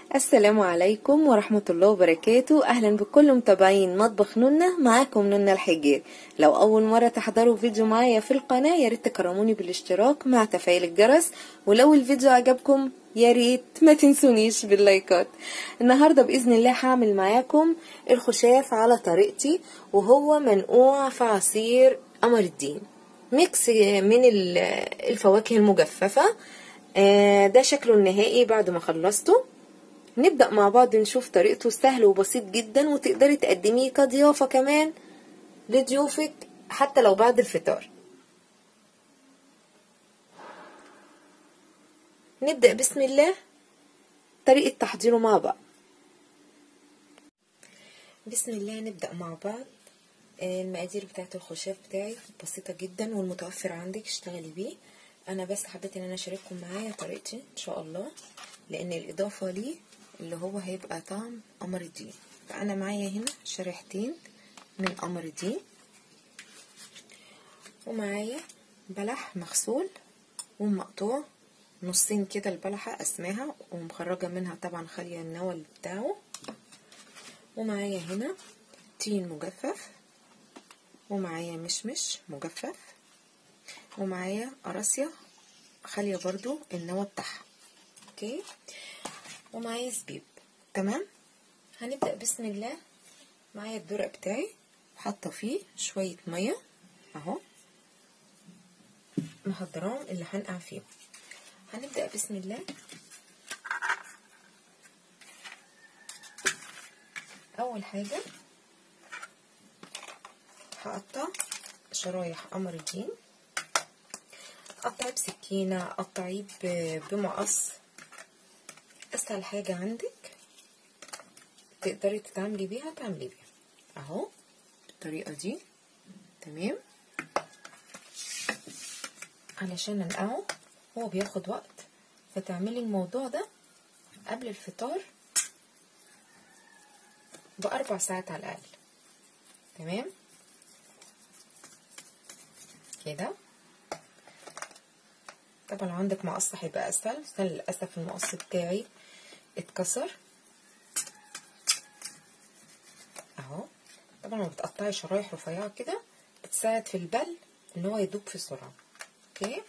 السلام عليكم ورحمة الله وبركاته أهلا بكل متابعين مطبخ نونة معاكم نونة الحجير لو أول مرة تحضروا فيديو معايا في القناة يا ريت تكرموني بالاشتراك مع تفعيل الجرس ولو الفيديو عجبكم يا ريت ما تنسونيش باللايكات النهاردة بإذن الله هعمل معاكم الخشاف على طريقتي وهو منقوع في عصير قمر الدين ميكس من الفواكه المجففة ده شكله النهائي بعد ما خلصته نبدأ مع بعض نشوف طريقته سهل وبسيط جدا وتقدري تقدميه كضيافة كمان لضيوفك حتى لو بعد الفطار نبدأ بسم الله طريقة تحضيره مع بعض بسم الله نبدأ مع بعض المقادير بتاعت الخشاف بتاعي بسيطة جدا والمتوفر عندك اشتغلي بيه انا بس حبيت ان انا اشارككم معايا طريقتي ان شاء الله لان الاضافة ليه اللي هو هيبقى طعم قمر الدين فانا معايا هنا شريحتين من قمر الدين ومعايا بلح مغسول ومقطوع نصين كده البلحة قسماها ومخرجة منها طبعا خالية النوى بتاعه ومعايا هنا تين مجفف ومعايا مشمش مجفف ومعايا قراصية خالية برضو النوى بتاعها اوكي ومعايا زبيب تمام هنبدأ بسم الله معايا الدرق بتاعي حاطة فيه شوية مية اهو محضراهم اللي هنقع فيهم هنبدأ بسم الله اول حاجة هقطع شرايح قمر الدين قطعيه بسكينة قطعيه بمقص اسهل حاجة عندك تقدري تتعاملي بيها تعملي بيها اهو بالطريقة دي تمام علشان انقعه هو بياخد وقت فتعملي الموضوع ده قبل الفطار بأربع ساعات على الأقل تمام كده طبعا لو عندك مقص هيبقى اسهل بس للاسف المقص بتاعي اتكسر اهو طبعا لما بتقطعي شرايح رفيعه كده بتساعد في البل ان هو يدوب في سرعه اوكي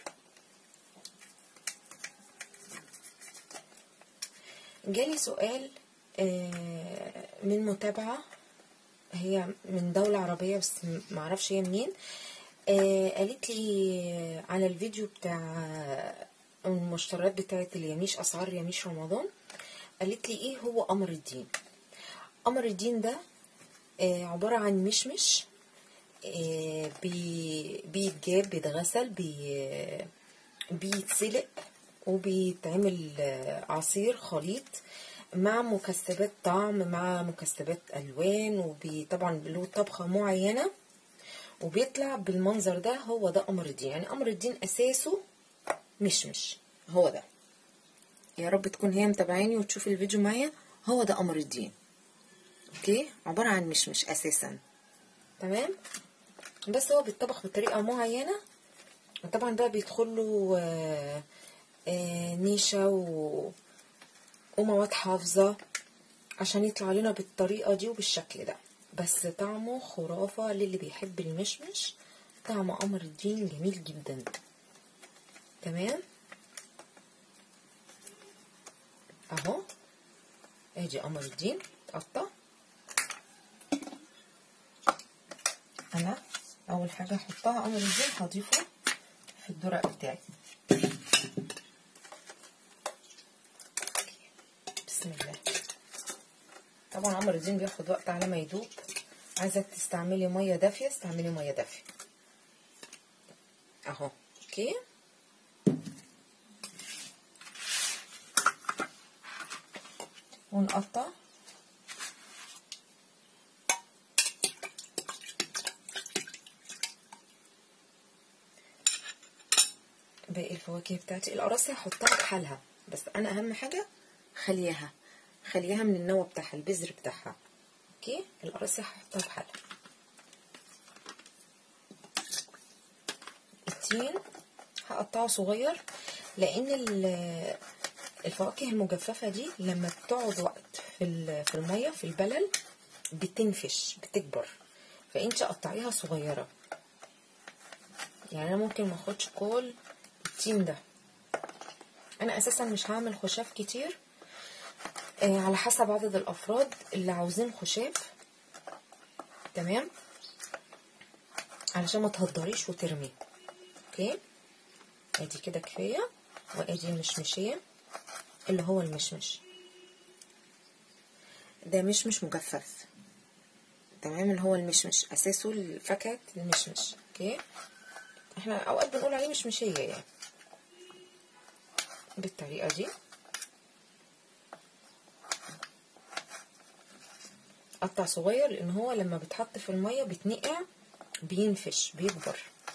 جالي سؤال من متابعه هي من دولة عربية بس معرفش هي منين آه قالت لي على الفيديو بتاع المشتريات بتاعت اليميش اسعار يميش رمضان قالت لي ايه هو قمر الدين قمر الدين ده آه عبارة عن مشمش آه بي بيتجاب بيتغسل بي بيتسلق وبيتعمل عصير خليط مع مكسبات طعم مع مكسبات الوان وطبعا له طبخه معينه وبيطلع بالمنظر ده هو ده قمر الدين يعني قمر الدين اساسه مشمش هو ده يا رب تكون هي متابعاني وتشوف الفيديو معايا هو ده قمر الدين اوكي عباره عن مشمش اساسا تمام بس هو بيتطبخ بطريقه معينه وطبعا بقى بيدخل له آه آه نيشه و ومواد حافظه عشان يطلع لنا بالطريقه دي وبالشكل ده بس طعمه خرافة للي بيحب المشمش طعم قمر الدين جميل جدا تمام اهو ادي قمر الدين اتقطع انا اول حاجة احطها قمر الدين هضيفه في الدرق بتاعي بسم الله طبعا قمر الدين بياخد وقت على ما يدوب عايزه تستعملي ميه دافيه استعملي ميه دافيه اهو اوكي ونقطع باقي الفواكه بتاعتي القراصي هحطها بحالها بس انا اهم حاجه خليها خليها من النوى بتاعها البذر بتاعها اوكي القراصي هحطها بحالها التين هقطعه صغير لان الفواكه المجففة دي لما بتقعد وقت في ال- في المية في البلل بتنفش بتكبر فانت قطعيها صغيرة يعني انا ممكن ما اخدش كل التيم ده انا اساسا مش هعمل خشاف كتير آه على حسب عدد الافراد اللي عاوزين خشاف تمام علشان ما تهدريش وترمي اوكي ادي كده كفايه وادي المشمشيه اللي هو المشمش ده مشمش مجفف تمام اللي هو المشمش اساسه الفاكهه المشمش اوكي احنا اوقات بنقول عليه مشمشيه يعني بالطريقه دي قطع صغير لان هو لما بيتحط في الميه بيتنقع بينفش بيكبر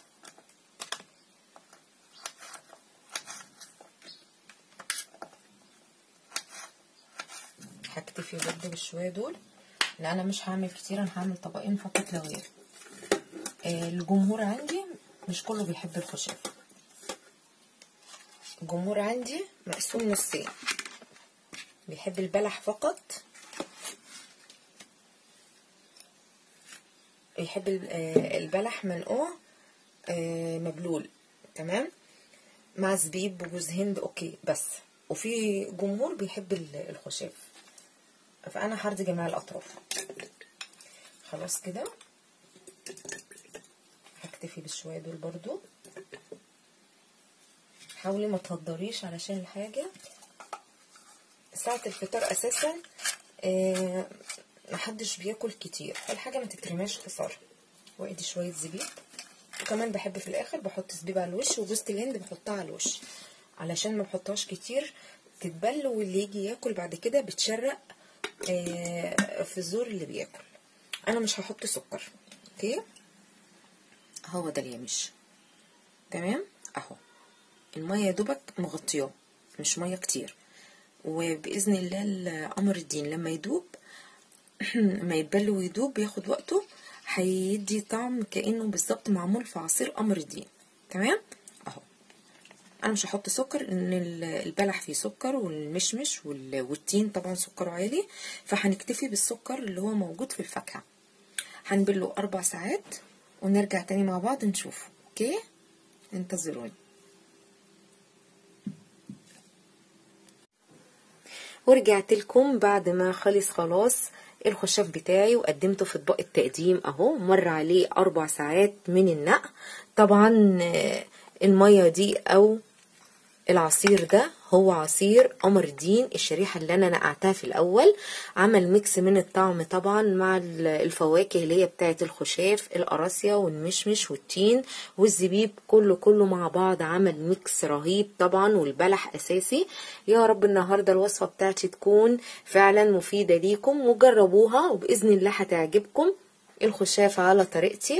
هكتفي برضه بالشويه دول لان انا مش هعمل كتير انا هعمل طبقين فقط لا غير آه، الجمهور عندي مش كله بيحب الخشاف الجمهور عندي مقسوم نصين بيحب البلح فقط يحب ال- آه، البلح منقوع آه، مبلول تمام مع زبيب وجوز هند اوكي بس وفي جمهور بيحب ال- الخشاف فانا هرضي جميع الاطراف خلاص كده هكتفي بالشويه دول برضو حاولي ما تهدريش علشان الحاجه ساعه الفطار اساسا آه محدش بياكل كتير فالحاجه ما تترماش خساره وادي شويه زبيب وكمان بحب في الاخر بحط زبيب على الوش وجوزة الهند بحطها على الوش علشان ما بحطهاش كتير تتبل واللي يجي ياكل بعد كده بتشرق آه، في الزور اللي بياكل انا مش هحط سكر اوكي هو ده اليمش تمام اهو الميه يا دوبك مغطياه مش ميه كتير وباذن الله القمر الدين لما يدوب ما يتبل ويدوب بياخد وقته هيدي طعم كانه بالظبط معمول في عصير قمر الدين تمام اهو انا مش هحط سكر لان ال- البلح فيه سكر والمشمش وال- والتين طبعا سكره عالي فهنكتفي بالسكر اللي هو موجود في الفاكهه هنبله اربع ساعات ونرجع تاني مع بعض نشوفه اوكي انتظروني ورجعت لكم بعد ما خلص خلاص الخشاف بتاعي وقدمته في اطباق التقديم اهو مر عليه اربع ساعات من النقع طبعا آه، المية دي او العصير ده هو عصير قمر الدين الشريحة اللي أنا نقعتها في الأول عمل ميكس من الطعم طبعا مع ال- الفواكه اللي هي بتاعة الخشاف القراصية والمشمش والتين والزبيب كله كله مع بعض عمل ميكس رهيب طبعا والبلح أساسي يا رب النهاردة الوصفة بتاعتي تكون فعلا مفيدة ليكم وجربوها وبإذن الله هتعجبكم الخشاف على طريقتي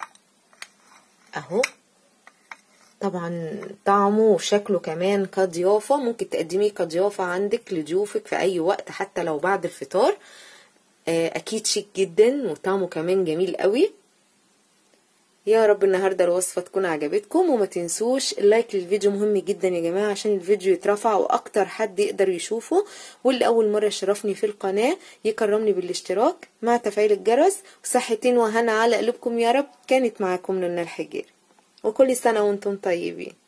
أهو طبعا طعمه وشكله كمان كضيافة ممكن تقدميه كضيافة عندك لضيوفك في أي وقت حتى لو بعد الفطار آه، أكيد شيك جدا وطعمه كمان جميل قوي يا رب النهاردة الوصفة تكون عجبتكم وما تنسوش اللايك للفيديو مهم جدا يا جماعة عشان الفيديو يترفع وأكتر حد يقدر يشوفه واللي أول مرة يشرفني في القناة يكرمني بالاشتراك مع تفعيل الجرس وصحتين وهنا على قلوبكم يا رب كانت معاكم نونا الحجير وكل سنة وانتم طيبين